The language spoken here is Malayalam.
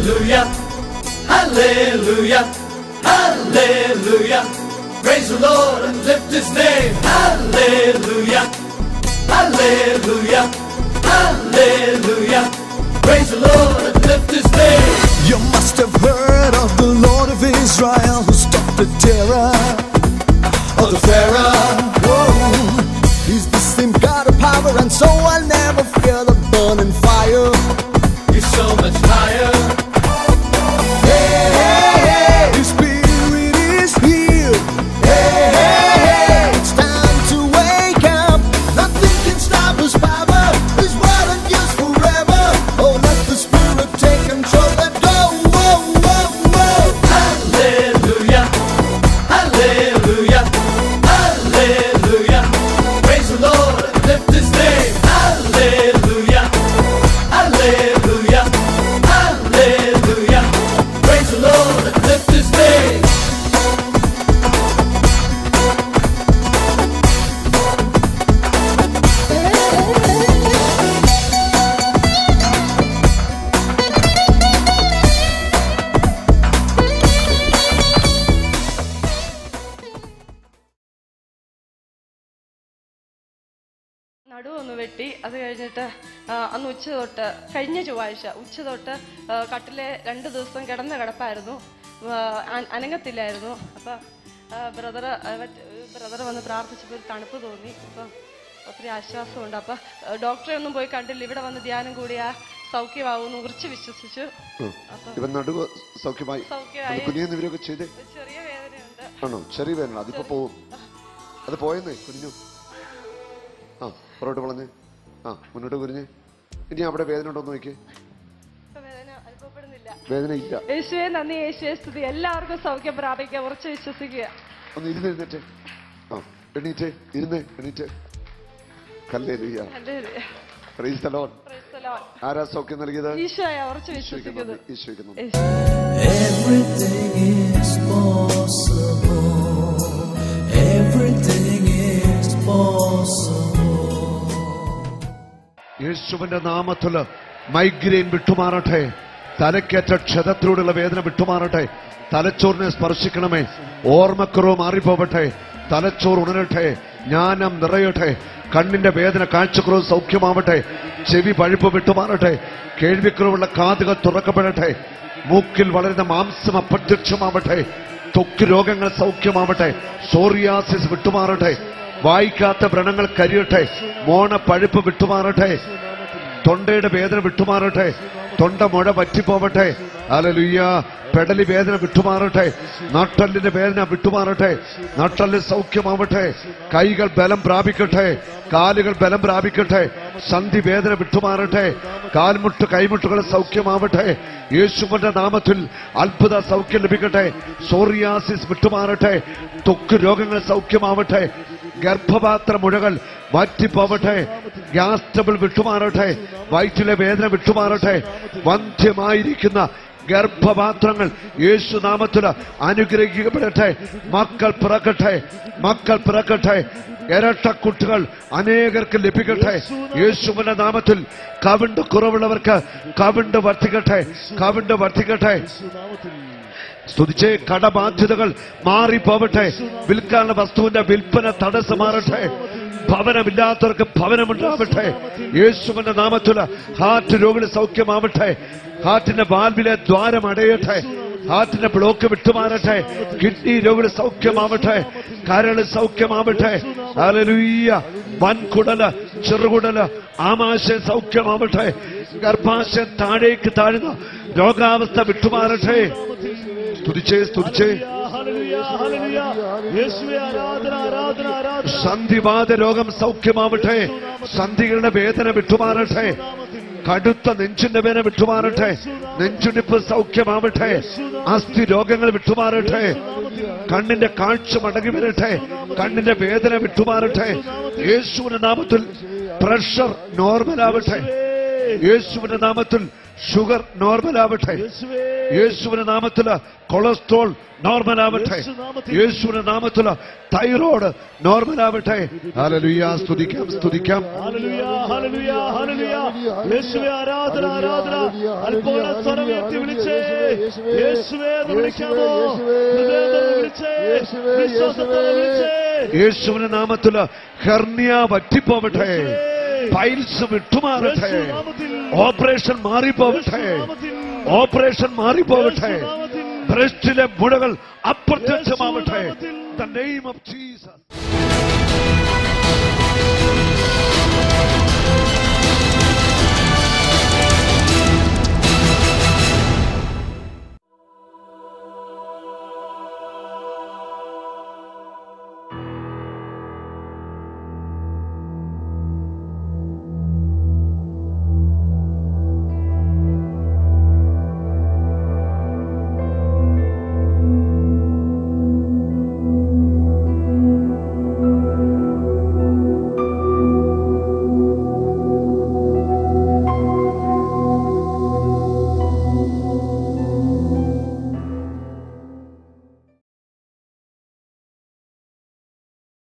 Hallelujah, hallelujah, hallelujah. Praise the Lord and lift his name. Hallelujah, hallelujah, hallelujah. Praise the Lord and lift his name. You must have heard of the Lord of Israel who stopped the terror of the Pharaoh. Whoa. He's the same God of power, and so I'll never fear the burning fire. He's so much higher. Hey, hey, hey. His spirit is here. Hey, hey, hey. It's time to wake up. Nothing can stop his power. His word endures forever. Oh, let the spirit take control and go. Whoa, whoa, whoa. Hallelujah, hallelujah, hallelujah. Praise the Lord and lift his name. Hallelujah, hallelujah, hallelujah. Praise the Lord and lift his name. നടുവൊന്ന് വെട്ടി അത് കഴിഞ്ഞിട്ട് ആ, അന്ന് ഉച്ച തൊട്ട് കഴിഞ്ഞ ചൊവ്വാഴ്ച ഉച്ച തൊട്ട് ആ, കട്ടിലെ രണ്ട് ദിവസം കിടന്ന കിടപ്പായിരുന്നു ആ, അന- അനങ്ങത്തില്ലായിരുന്നു അപ്പം ബ്രദർ ബ്രദർ വന്ന് പ്രാർത്ഥിച്ചപ്പോൾ ഒരു തണുപ്പ് തോന്നി അപ്പം ഒത്തിരി ആശ്വാസമുണ്ട് അപ്പം ഡോക്ടറെ ഒന്നും പോയി കണ്ടില്ല ഇവിടെ വന്ന് ധ്യാനം കൂടിയാ സൗഖ്യമാവുമെന്ന് ഉറച്ച് വിശ്വസിച്ചു അപ്പം ഇവൻ നടുവ് സൗഖ്യമായി സൗഖ്യമായി. കുനിയെന്ന് ഇവരൊക്കെ ചെയ്തേ ഒരു ചെറിയ വേദനയുണ്ട് ആണോ ചെറിയ വേദന അതിപ്പോ പോവും അത് പോയെന്നേ കുനിഞ്ഞു ആ പുറകോട്ട് വളഞ്ഞ് ആ മുന്നോട്ട് കുനിഞ്ഞ് ഇനി അവിടെ വേദന ഉണ്ടോ എന്ന് നോക്കിയേ ഇപ്പം വേദന അനുഭവപ്പെടുന്നില്ല വേദന ഇല്ല യേശുവെ നന്ദി യേശുവെ സ്തുതി എല്ലാവർക്കും സൗഖ്യം പ്രാപിക്കുക ഉറച്ച് വിശ്വസിക്കുക ഒന്ന് ഇരുന്ന് എഴുന്നേറ്റ് ആ എണീറ്റ് ഇരുന്ന് എണീറ്റ് കല്ലേ hallelujah. Praise the Lord. Praise the Lord. ആരാ സൗഖ്യം നൽകിയത് ഈശോയെ ഉറച്ച് ഈശോയ്ക്ക് വിശ്വസിക്കുന്നത് നന്ദി, ഈശോയ്ക്ക് നന്ദി. യേശു- Everything is possible. Everything is possible. യേശുവിന്റെ നാമത്തില് മൈഗ്രെയിൻ വിട്ടുമാറട്ടെ തലക്കേറ്റ ക്ഷതത്തിലൂടെയുള്ള വേദന വിട്ടുമാറട്ടെ തലച്ചോറിനെ സ്പർശിക്കണമേ ഓർമ്മക്കുറവ് മാറിപ്പോവട്ടെ തലച്ചോറ് ഉണരട്ടെ ജ്ഞാനം നിറയട്ടെ കണ്ണിന്റെ വേദന കാഴ്ചക്കുറവ് സൗഖ്യമാവട്ടെ ചെവി പഴുപ്പ് വിട്ടുമാറട്ടെ കേൾവിക്കുറവുള്ള കാതുകൾ തുറക്കപ്പെടട്ടെ മൂക്കിൽ വളരുന്ന മാംസം അപ്രത്യക്ഷമാവട്ടെ ത്വക്ക് രോഗങ്ങൾ സൗഖ്യമാവട്ടെ സോറിയാസിസ് വിട്ടുമാറട്ടെ വായിക്കാത്ത വ്രണങ്ങൾ കരിയട്ടെ മോണ പഴുപ്പ് വിട്ടുമാറട്ടെ തൊണ്ടയുടെ വേദന വിട്ടുമാറട്ടെ തൊണ്ട മുഴ പറ്റിപ്പോവട്ടെ അലലുയ്യ പെടലി വേദന വിട്ടുമാറട്ടെ നട്ടലിന്റെ വേദന വിട്ടുമാറട്ടെ നട്ടല് സൗഖ്യമാവട്ടെ കൈകൾ ബലം പ്രാപിക്കട്ടെ കാലുകൾ ബലം പ്രാപിക്കട്ടെ സന്ധി വേദന വിട്ടുമാറട്ടെ കാൽമുട്ട് കൈമുട്ടുകൾ സൗഖ്യമാവട്ടെ യേശുവിന്റെ നാമത്തിൽ അത്ഭുത സൗഖ്യം ലഭിക്കട്ടെ സോറിയാസിസ് വിട്ടുമാറട്ടെ ത്വക്ക് രോഗങ്ങൾ സൗഖ്യമാവട്ടെ ഗർഭപാത്ര മുഴകൾ മാറ്റിപ്പോവട്ടെ ഗ്യാസ് ട്രബിൾ വിട്ടുമാറട്ടെ വയറ്റിലെ വേദന വിട്ടുമാറട്ടെ വന്ധ്യമായിരിക്കുന്ന ഗർഭപാത്രങ്ങൾ യേശുനാമത്തിൽ അനുഗ്രഹിക്കപ്പെടട്ടെ മക്കൾ പിറക്കട്ടെ മക്കൾ പിറക്കട്ടെ ഇരട്ടക്കുട്ടികൾ അനേകർക്ക് ലഭിക്കട്ടെ യേശുവിന്റെ നാമത്തിൽ കവിണ്ട് കുറവുള്ളവർക്ക് കവിണ്ട് വർദ്ധിക്കട്ടെ കവിണ്ട് വർദ്ധിക്കട്ടെ സ്തുതിച്ച് കടബാധ്യതകൾ മാറിപ്പോവട്ടെ വിൽക്കാനുള്ള വസ്തുവിന്റെ വിൽപ്പന തടസ്സമാറട്ടെ ഭവനമില്ലാത്തവർക്ക് ഭവനമുണ്ടാവട്ടെ യേശുവിന്റെ നാമത്തിൽ ഹാർട്ട് രോഗികൾ സൗഖ്യമാവട്ടെ ഹാർട്ടിന്റെ വാൽവിലെ ദ്വാരം അടയട്ടെ ഹാർട്ടിന്റെ ബ്ലോക്ക് വിട്ടുമാറട്ടെ കിഡ്നി രോഗികൾ സൗഖ്യമാവട്ടെ കരള് സൗഖ്യമാവട്ടെ ഹല്ലേലൂയ വൻകുടല് ചെറുകുടല് ആമാശയം സൗഖ്യമാവട്ടെ ഗർഭാശയം താഴേക്ക് താഴുന്ന രോഗാവസ്ഥ വിട്ടുമാറട്ടെ സ്തുതിച്ചേ സ്തുതിച്ചേ സന്ധിവാദ രോഗം സൗഖ്യമാവട്ടെ സന്ധികളുടെ വേദന വിട്ടുമാറട്ടെ കടുത്ത നെഞ്ചിന്റെ വേദന വിട്ടുമാറട്ടെ നെഞ്ചുടിപ്പ് സൗഖ്യമാവട്ടെ അസ്ഥി രോഗങ്ങൾ വിട്ടുമാറട്ടെ കണ്ണിന്റെ കാഴ്ച മടങ്ങി വരട്ടെ കണ്ണിന്റെ വേദന വിട്ടുമാറട്ടെ യേശുവിന്റെ നാമത്തിൽ പ്രഷർ നോർമൽ ആവട്ടെ യേശുവിന്റെ നാമത്തിൽ ഷുഗർ നോർമൽ ആവട്ടെ യേശുവിന്റെ നാമത്തില് കൊളസ്ട്രോൾ നോർമൽ ആവട്ടെ യേശുനാമത്തിൽ. യേശുവിന്റെ നാമത്തില് തൈറോയ്ഡ് നോർമൽ ആവട്ടെ ഹല്ലേലൂയ സ്തുതിക്കാം സ്തുതിക്കാം ഹല്ലേലൂയ, ഹല്ലേലൂയ, ഹല്ലേലൂയ. യേശുവേ ആരാധന ആരാധന അല്പോടെ സ്വരം ഉയർത്തി വിളിച്ചേ യേശുവേ എന്ന് വിളിക്കാമോ ഹൃദയം തുറന്ന് വിളിച്ചേ വിശ്വാസത്തോടെ വിളിച്ചേ യേശുവിന്റെ നാമത്തില് ഹെർണിയ വറ്റിപ്പോവട്ടെ പൈൽസ് വിട്ടുമാറട്ടെ യേശുനാമത്തിൽ. ഓപ്പറേഷൻ മാറിപ്പോവട്ടെ യേശുനാമത്തിൽ. ഓപ്പറേഷൻ മാറിപ്പോവട്ടെ യേശുനാമത്തിൽ. ബ്രസ്റ്റിലെ മുഴകൾ അപ്രത്യക്ഷമാവട്ടെ യേശുനാമത്തിൽ. The name of Jesus